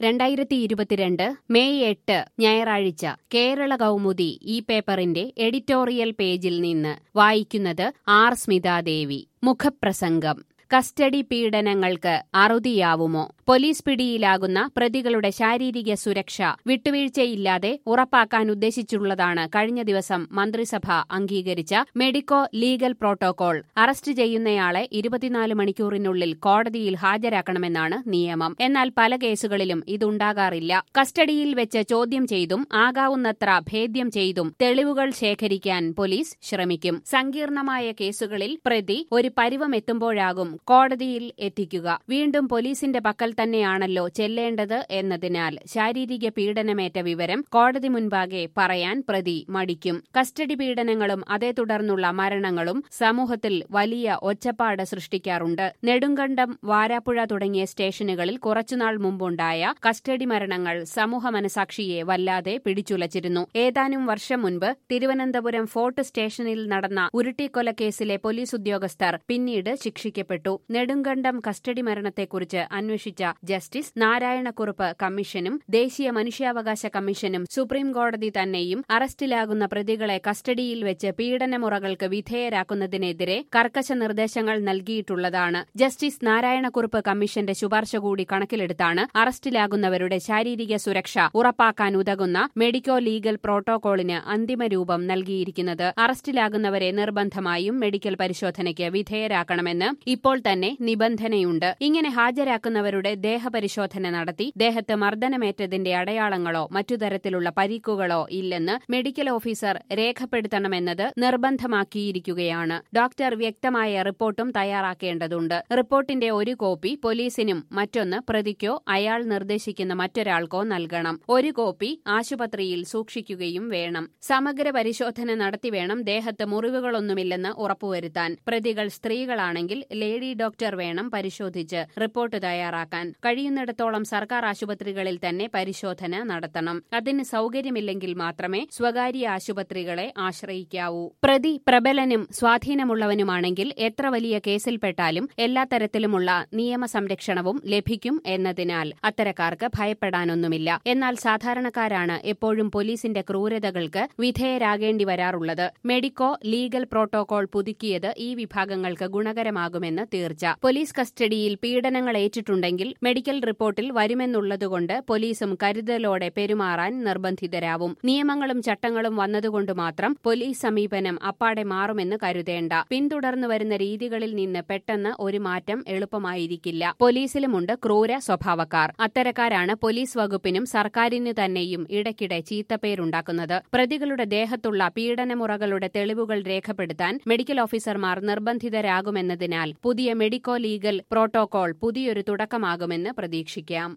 രണ്ടായിരത്തി ഇരുപത്തിരണ്ട് മെയ് എട്ട് ഞായറാഴ്ച കേരള കൗമുദി ഈ പേപ്പറിന്റെ എഡിറ്റോറിയൽ പേജിൽ നിന്ന് വായിക്കുന്നത് ആർ സ്മിതാദേവി മുഖപ്രസംഗം കസ്റ്റഡി പീഡനങ്ങൾക്ക് അറുതിയാവുമോ പോലീസ് പിടിയിലാകുന്ന പ്രതികളുടെ ശാരീരിക സുരക്ഷ വിട്ടുവീഴ്ചയില്ലാതെ ഉറപ്പാക്കാൻ ഉദ്ദേശിച്ചുള്ളതാണ് കഴിഞ്ഞ ദിവസം മന്ത്രിസഭ അംഗീകരിച്ച മെഡിക്കോ ലീഗൽ പ്രോട്ടോകോൾ അറസ്റ്റ് ചെയ്യുന്നയാളെ ഇരുപത്തിനാല് മണിക്കൂറിനുള്ളിൽ കോടതിയിൽ ഹാജരാക്കണമെന്നാണ് നിയമം എന്നാൽ പല കേസുകളിലും ഇതുണ്ടാകാറില്ല കസ്റ്റഡിയിൽ വെച്ച് ചോദ്യം ചെയ്തും ആകാവുന്നത്ര ഭേദ്യം ചെയ്തും തെളിവുകൾ ശേഖരിക്കാൻ പോലീസ് ശ്രമിക്കും സങ്കീർണമായ കേസുകളിൽ പ്രതി ഒരു പരുവമെത്തുമ്പോഴാകും കോടതിയിൽ എത്തിക്കുക വീണ്ടും പോലീസിന്റെ പക്കൽ തന്നെയാണല്ലോ ചെല്ലേണ്ടത് എന്നതിനാൽ ശാരീരിക പീഡനമേറ്റ വിവരം കോടതി മുൻപാകെ പറയാൻ പ്രതി മടിക്കും കസ്റ്റഡി പീഡനങ്ങളും അതേ തുടർന്നുള്ള മരണങ്ങളും സമൂഹത്തിൽ വലിയ ഒച്ചപ്പാട് സൃഷ്ടിക്കാറുണ്ട് നെടുങ്കണ്ടം വാരാപ്പുഴ തുടങ്ങിയ സ്റ്റേഷനുകളിൽ കുറച്ചുനാൾ മുമ്പുണ്ടായ കസ്റ്റഡി മരണങ്ങൾ സമൂഹ മനസാക്ഷിയെ വല്ലാതെ പിടിച്ചുലച്ചിരുന്നു ഏതാനും വർഷം മുൻപ് തിരുവനന്തപുരം ഫോർട്ട് സ്റ്റേഷനിൽ നടന്ന ഉരുട്ടിക്കൊലക്കേസിലെ പോലീസ് ഉദ്യോഗസ്ഥർ പിന്നീട് ശിക്ഷിക്കപ്പെട്ടു നെടുങ്കണ്ടം കസ്റ്റഡി മരണത്തെക്കുറിച്ച് അന്വേഷിച്ച ജസ്റ്റിസ് നാരായണക്കുറുപ്പ് കമ്മീഷനും ദേശീയ മനുഷ്യാവകാശ കമ്മീഷനും സുപ്രീം കോടതി തന്നെയും അറസ്റ്റിലാകുന്ന പ്രതികളെ കസ്റ്റഡിയിൽ വെച്ച് പീഡനമുറകൾക്ക് വിധേയരാക്കുന്നതിനെതിരെ കർക്കശ നിർദ്ദേശങ്ങൾ നൽകിയിട്ടുള്ളതാണ് ജസ്റ്റിസ് നാരായണക്കുറുപ്പ് കമ്മീഷന്റെ ശുപാർശ കൂടി കണക്കിലെടുത്താണ് അറസ്റ്റിലാകുന്നവരുടെ ശാരീരിക സുരക്ഷ ഉറപ്പാക്കാൻ ഉതകുന്ന മെഡിക്കോ ലീഗൽ പ്രോട്ടോകോളിന് അന്തിമ രൂപം നൽകിയിരിക്കുന്നത് അറസ്റ്റിലാകുന്നവരെ നിർബന്ധമായും മെഡിക്കൽ പരിശോധനയ്ക്ക് വിധേയരാക്കണമെന്ന് ഇപ്പോൾ തന്നെ നിബന്ധനയുണ്ട് ഇങ്ങനെ ഹാജരാക്കുന്നവരുടെ ദേഹപരിശോധന നടത്തി ദേഹത്ത് മർദ്ദനമേറ്റതിന്റെ അടയാളങ്ങളോ മറ്റു തരത്തിലുള്ള പരിക്കുകളോ ഇല്ലെന്ന് മെഡിക്കൽ ഓഫീസർ രേഖപ്പെടുത്തണമെന്നത് നിർബന്ധമാക്കിയിരിക്കുകയാണ് ഡോക്ടർ വ്യക്തമായ റിപ്പോർട്ടും തയ്യാറാക്കേണ്ടതുണ്ട് റിപ്പോർട്ടിന്റെ ഒരു കോപ്പി പോലീസിനും മറ്റൊന്ന് പ്രതിക്കോ അയാൾ നിർദ്ദേശിക്കുന്ന മറ്റൊരാൾക്കോ നൽകണം ഒരു കോപ്പി ആശുപത്രിയിൽ സൂക്ഷിക്കുകയും വേണം സമഗ്ര പരിശോധന നടത്തി വേണം ദേഹത്ത് മുറിവുകളൊന്നുമില്ലെന്ന് ഉറപ്പുവരുത്താൻ പ്രതികൾ സ്ത്രീകളാണെങ്കിൽ ലേഡി ഡോക്ടർ വേണം പരിശോധിച്ച് റിപ്പോർട്ട് തയ്യാറാക്കാൻ കഴിയുന്നിടത്തോളം സർക്കാർ ആശുപത്രികളിൽ തന്നെ പരിശോധന നടത്തണം അതിന് സൗകര്യമില്ലെങ്കിൽ മാത്രമേ സ്വകാര്യ ആശുപത്രികളെ ആശ്രയിക്കാവൂ പ്രതി പ്രബലനും സ്വാധീനമുള്ളവനുമാണെങ്കിൽ എത്ര വലിയ കേസിൽപ്പെട്ടാലും എല്ലാ തരത്തിലുമുള്ള നിയമ സംരക്ഷണവും ലഭിക്കും എന്നതിനാൽ അത്തരക്കാർക്ക് ഭയപ്പെടാനൊന്നുമില്ല എന്നാൽ സാധാരണക്കാരാണ് എപ്പോഴും പോലീസിന്റെ ക്രൂരതകൾക്ക് വിധേയരാകേണ്ടി വരാറുള്ളത് മെഡിക്കോ ലീഗൽ പ്രോട്ടോകോൾ പുതുക്കിയത് ഈ വിഭാഗങ്ങൾക്ക് ഗുണകരമാകുമെന്ന് തീർച്ച പോലീസ് കസ്റ്റഡിയിൽ പീഡനങ്ങൾ ഏറ്റിട്ടുണ്ടെങ്കിൽ മെഡിക്കൽ റിപ്പോർട്ടിൽ വരുമെന്നുള്ളതുകൊണ്ട് പോലീസും കരുതലോടെ പെരുമാറാൻ നിർബന്ധിതരാവും നിയമങ്ങളും ചട്ടങ്ങളും വന്നതുകൊണ്ട് മാത്രം പോലീസ് സമീപനം അപ്പാടെ മാറുമെന്ന് കരുതേണ്ട പിന്തുടർന്നു വരുന്ന രീതികളിൽ നിന്ന് പെട്ടെന്ന് ഒരു മാറ്റം എളുപ്പമായിരിക്കില്ല പോലീസിലുമുണ്ട് ക്രൂര സ്വഭാവക്കാർ അത്തരക്കാരാണ് പോലീസ് വകുപ്പിനും സർക്കാരിനു തന്നെയും ഇടയ്ക്കിടെ ചീത്തപ്പേരുണ്ടാക്കുന്നത് പ്രതികളുടെ ദേഹത്തുള്ള പീഡനമുറകളുടെ തെളിവുകൾ രേഖപ്പെടുത്താൻ മെഡിക്കൽ ഓഫീസർമാർ നിർബന്ധിതരാകുമെന്നതിനാൽ പുതിയ മെഡിക്കോ ലീഗൽ പ്രോട്ടോകോൾ പുതിയൊരു തുടക്കമാകുമെന്ന് പ്രതീക്ഷിക്കാം